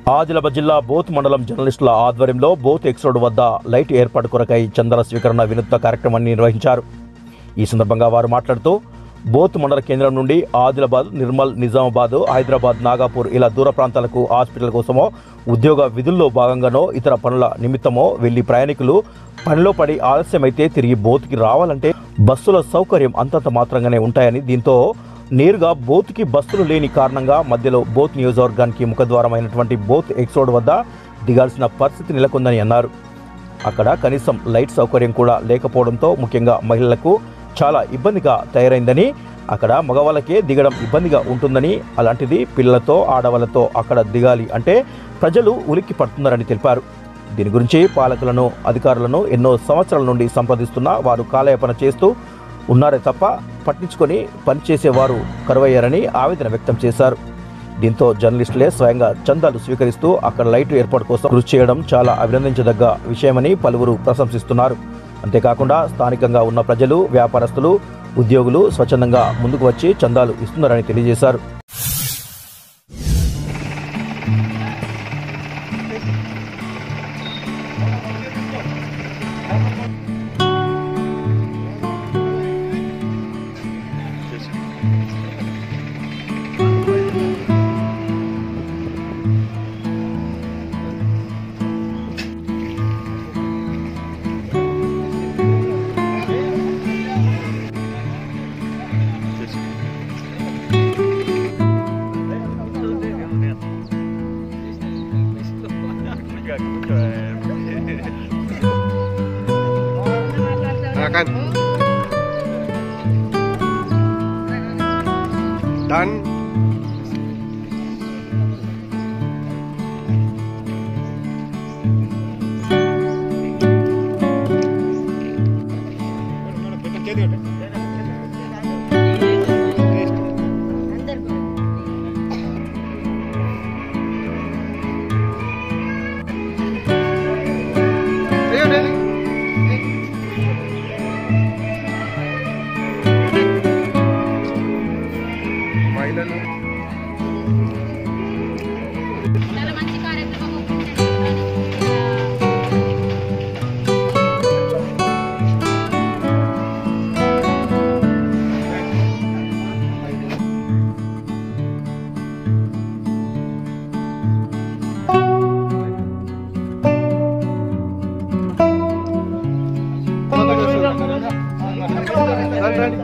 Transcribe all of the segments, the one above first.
ఆదిలాబాద్ జిల్లా బోత్ మండలం జర్నలిస్టుల ఆధ్వర్యంలో బోత్ ఎక్స్ రోడ్ వద్ద లైట్ ఏర్పాటు కొరకై చందాల స్వీకరణ వినూత్న కార్యక్రమాన్ని నిర్వహించారు ఈ సందర్భంగా వారు మాట్లాడుతూ బోత్ మండల కేంద్రం నుండి ఆదిలాబాద్ నిర్మల్ నిజామాబాద్ హైదరాబాద్ నాగాపూర్ ఇలా దూర ప్రాంతాలకు హాస్పిటల్ కోసమో ఉద్యోగ విధుల్లో భాగంగానో ఇతర పనుల నిమిత్తమో వెళ్లి ప్రయాణికులు పనిలో పడి ఆలస్యమైతే తిరిగి బోత్కి రావాలంటే బస్సుల సౌకర్యం అంతంత మాత్రంగానే ఉంటాయని దీంతో నేరుగా బోత్కి బస్సులు లేని కారణంగా మధ్యలో బోత్ నియోజకవర్గానికి ముఖద్వారమైనటువంటి బోత్ ఎక్స్రోడ్ వద్ద దిగాల్సిన పరిస్థితి నెలకొందని అన్నారు అక్కడ కనీసం లైట్ సౌకర్యం కూడా లేకపోవడంతో ముఖ్యంగా మహిళలకు చాలా ఇబ్బందిగా తయారైందని అక్కడ మగవాళ్ళకే దిగడం ఇబ్బందిగా ఉంటుందని అలాంటిది పిల్లలతో ఆడవాళ్ళతో అక్కడ దిగాలి అంటే ప్రజలు ఉలిక్కి పడుతున్నారని తెలిపారు దీని గురించి పాలకులను అధికారులను ఎన్నో సంవత్సరాల నుండి సంప్రదిస్తున్నా వారు కాలయాపన చేస్తూ ఉన్నారే తప్ప పట్టించుకొని పనిచేసేవారు కరువయ్యారని ఆవేదన వ్యక్తం చేశారు దీంతో జర్నలిస్టులే స్వయంగా చందాలు స్వీకరిస్తూ అక్కడ లైట్ ఏర్పాటు కోసం కృషి చేయడం చాలా అభినందించదగ్గ విషయమని పలువురు ప్రశంసిస్తున్నారు అంతేకాకుండా స్థానికంగా ఉన్న ప్రజలు వ్యాపారస్తులు ఉద్యోగులు స్వచ్ఛందంగా ముందుకు వచ్చి చందాలు ఇస్తున్నారని తెలియజేశారు Akan. Dan Ayo Deli. మహిళలు చాలా మంచి కార్యక్రమం రండి, రండి.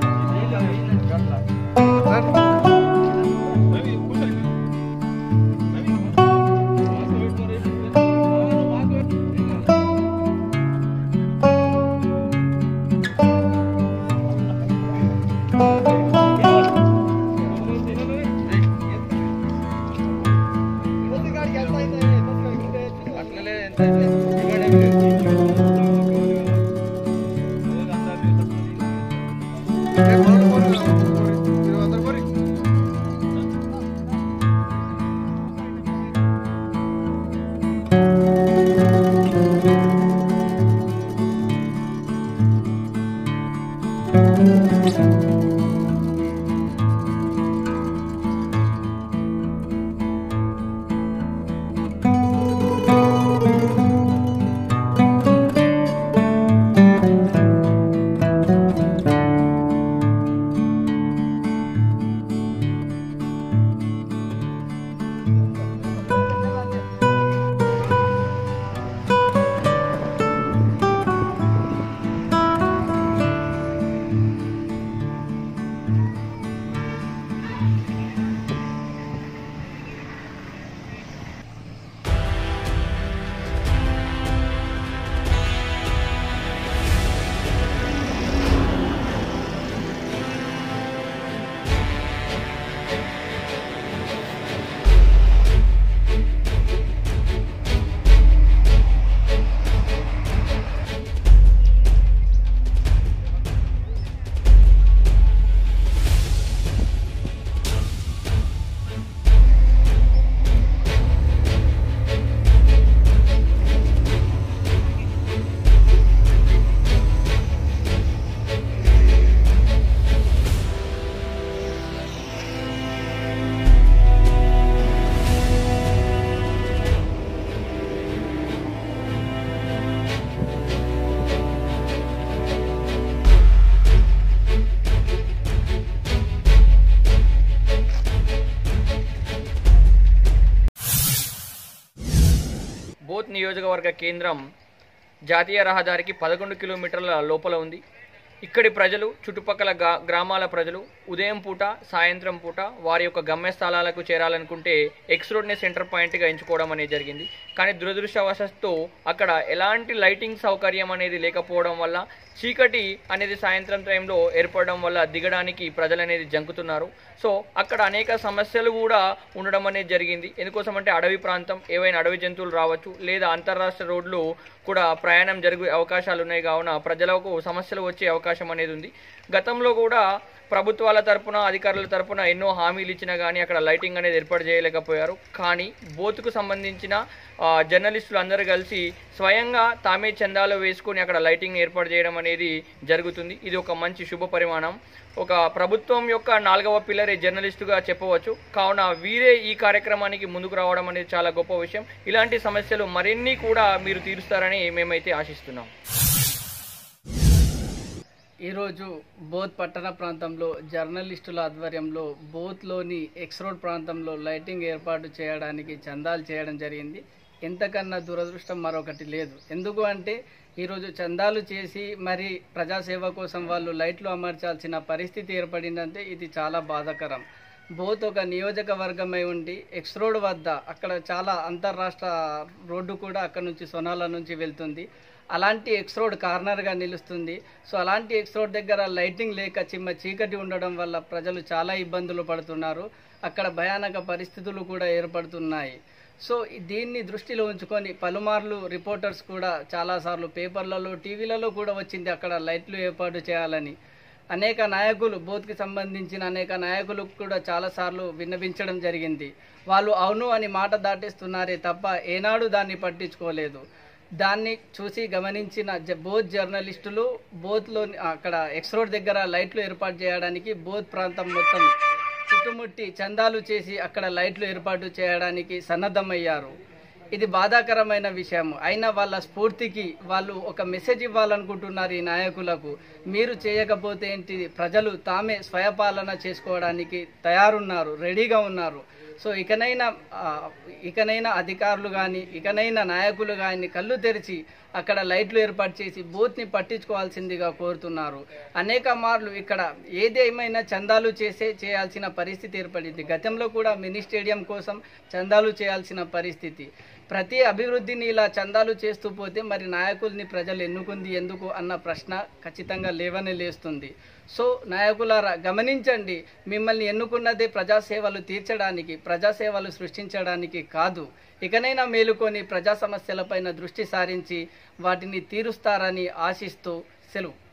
రండి. బోత్ నియోజకవర్గ కేంద్రం జాతీయ రహదారికి పదకొండు కిలోమీటర్ల లోపల ఉంది ఇక్కడి ప్రజలు చుట్టుపక్కల గా- గ్రామాల ప్రజలు ఉదయం పూట సాయంత్రం పూట వారి యొక్క గమ్యస్థలాలకు చేరాలనుకుంటే ఎక్స్ రోడ్ని సెంటర్ పాయింట్గా ఎంచుకోవడం అనేది జరిగింది కానీ దురదృష్టవశాత్తు అక్కడ ఎలాంటి లైటింగ్ సౌకర్యం అనేది లేకపోవడం వల్ల చీకటి అనేది సాయంత్రం టైంలో ఏర్పడడం వల్ల దిగడానికి ప్రజలు అనేది జంకుతున్నారు సో అక్కడ అనేక సమస్యలు కూడా ఉండడం అనేది జరిగింది ఎందుకోసం అంటే అడవి ప్రాంతం ఏవైనా అడవి జంతువులు రావచ్చు లేదా అంతర్రాష్ట్ర రోడ్లు కూడా ప్రయాణం జరిగే అవకాశాలు ఉన్నాయి కావున ప్రజలకు సమస్యలు వచ్చే అవకాశం అనేది ఉంది గతంలో కూడా ప్రభుత్వాల తరపున అధికారుల తరపున ఎన్నో హామీలు ఇచ్చినా కానీ అక్కడ లైటింగ్ అనేది ఏర్పాటు చేయలేకపోయారు కానీ బోతుకు సంబంధించిన ఆ, జర్నలిస్టులు అందరూ కలిసి స్వయంగా తామే చందాలు వేసుకొని అక్కడ లైటింగ్ ఏర్పాటు చేయడం అనేది జరుగుతుంది ఇది ఒక మంచి శుభ పరిమాణం ఒక ప్రభుత్వం యొక్క నాలుగవ పిల్లరే జర్నలిస్టుగా చెప్పవచ్చు కావున వీరే ఈ కార్యక్రమానికి ముందుకు రావడం అనేది చాలా గొప్ప విషయం ఇలాంటి సమస్యలు మరిన్ని కూడా మీరు తీరుస్తారని మేమైతే ఆశిస్తున్నాం ఈరోజు బోత్ పట్టణ ప్రాంతంలో జర్నలిస్టుల ఆధ్వర్యంలో బోత్లోని ఎక్స్ రోడ్ ప్రాంతంలో లైటింగ్ ఏర్పాటు చేయడానికి చందాలు చేయడం జరిగింది ఎంతకన్నా దురదృష్టం మరొకటి లేదు ఎందుకు అంటే ఈరోజు చందాలు చేసి మరి ప్రజాసేవ కోసం వాళ్ళు లైట్లు అమర్చాల్సిన పరిస్థితి ఏర్పడిందంటే ఇది చాలా బాధాకరం బోత్ ఒక నియోజకవర్గమై ఉండి ఎక్స్ రోడ్ వద్ద అక్కడ చాలా అంతర్రాష్ట్ర రోడ్డు కూడా అక్కడ నుంచి సొనాల నుంచి వెళ్తుంది అలాంటి ఎక్స్ రోడ్ కార్నర్గా నిలుస్తుంది సో అలాంటి ఎక్స్ రోడ్ దగ్గర లైటింగ్ లేక చిమ్మ చీకటి ఉండడం వల్ల ప్రజలు చాలా ఇబ్బందులు పడుతున్నారు అక్కడ భయానక పరిస్థితులు కూడా ఏర్పడుతున్నాయి సో ఈ- దీన్ని దృష్టిలో ఉంచుకొని పలుమార్లు రిపోర్టర్స్ కూడా చాలాసార్లు పేపర్లలో టీవీలలో కూడా వచ్చింది అక్కడ లైట్లు ఏర్పాటు చేయాలని అనేక నాయకులు బోత్కి సంబంధించిన అనేక నాయకులకు కూడా చాలాసార్లు విన్నవించడం జరిగింది వాళ్ళు అవును అని మాట దాటిస్తున్నారే తప్ప ఏనాడు దాన్ని పట్టించుకోలేదు దాన్ని చూసి గమనించిన జ- బోత్ జర్నలిస్టులు బోత్లో అక్కడ ఎక్స్ రోడ్ దగ్గర లైట్లు ఏర్పాటు చేయడానికి బోత్ ప్రాంతం మొత్తం చుట్టుముట్టి చందాలు చేసి అక్కడ లైట్లు ఏర్పాటు చేయడానికి సన్నద్ధమయ్యారు ఇది బాధాకరమైన విషయం అయినా వాళ్ళ స్ఫూర్తికి వాళ్ళు ఒక మెసేజ్ ఇవ్వాలనుకుంటున్నారు ఈ నాయకులకు మీరు చేయకపోతే ఏంటి ప్రజలు తామే స్వయపాలన చేసుకోవడానికి తయారున్నారు రెడీగా ఉన్నారు సో ఇకనైనా ఆ, ఇకనైనా అధికారులు కానీ ఇకనైనా నాయకులు కానీ కళ్ళు తెరిచి అక్కడ లైట్లు ఏర్పాటు చేసి బూత్ని పట్టించుకోవాల్సిందిగా కోరుతున్నారు అనేక మార్లు ఇక్కడ ఏదేమైనా చందాలు చేసే చేయాల్సిన పరిస్థితి ఏర్పడింది గతంలో కూడా మినీ స్టేడియం కోసం చందాలు చేయాల్సిన పరిస్థితి ప్రతి అభివృద్ధిని ఇలా చందాలు చేస్తూ పోతే మరి నాయకుల్ని ప్రజలు ఎన్నుకుంది ఎందుకు అన్న ప్రశ్న ఖచ్చితంగా లేవనే లేస్తుంది సో నాయకులారా గమనించండి మిమ్మల్ని ఎన్నుకున్నదే ప్రజాసేవలు తీర్చడానికి ప్రజాసేవలు సృష్టించడానికి కాదు ఇకనైనా మేలుకొని ప్రజా సమస్యలపైన దృష్టి సారించి వాటిని తీరుస్తారని ఆశిస్తూ సెలవు